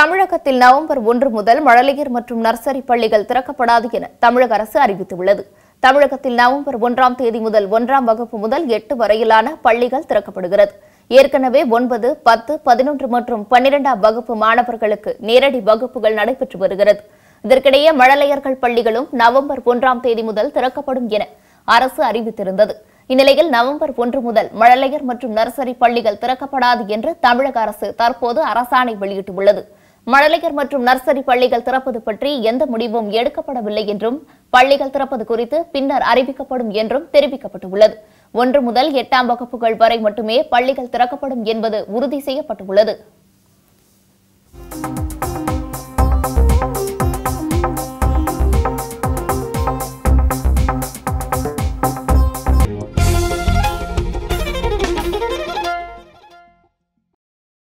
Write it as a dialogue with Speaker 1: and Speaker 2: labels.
Speaker 1: தமிழகத்தில் நவம்பர் ஒன்று முதல் மழலையர் மற்றும் நர்சரி பள்ளிகள் திறக்கப்படாது என தமிழக அரசு அறிவித்துள்ளது தமிழகத்தில் நவம்பர் ஒன்றாம் தேதி முதல் ஒன்றாம் வகுப்பு முதல் எட்டு வரையிலான பள்ளிகள் திறக்கப்படுகிறது ஏற்கனவே ஒன்பது பத்து பதினொன்று மற்றும் பன்னிரெண்டாம் வகுப்பு மாணவர்களுக்கு நேரடி வகுப்புகள் நடைபெற்று வருகிறது இதற்கிடையே மழலையர்கள் பள்ளிகளும் நவம்பர் ஒன்றாம் தேதி முதல் திறக்கப்படும் என அரசு அறிவித்திருந்தது இந்நிலையில் நவம்பர் ஒன்று முதல் மழலையர் மற்றும் நர்சரி பள்ளிகள் திறக்கப்படாது என்று தமிழக அரசு தற்போது அரசாணை வெளியிட்டுள்ளது மழலையர் மற்றும் நர்சரி பள்ளிகள் திறப்பது பற்றி எந்த முடிவும் எடுக்கப்படவில்லை என்றும் பள்ளிகள் திறப்பது குறித்து பின்னர் அறிவிக்கப்படும் என்றும் தெரிவிக்கப்பட்டுள்ளது ஒன்று முதல் எட்டாம் வகுப்புகள் வரை மட்டுமே பள்ளிகள் திறக்கப்படும் என்பது உறுதி செய்யப்பட்டுள்ளது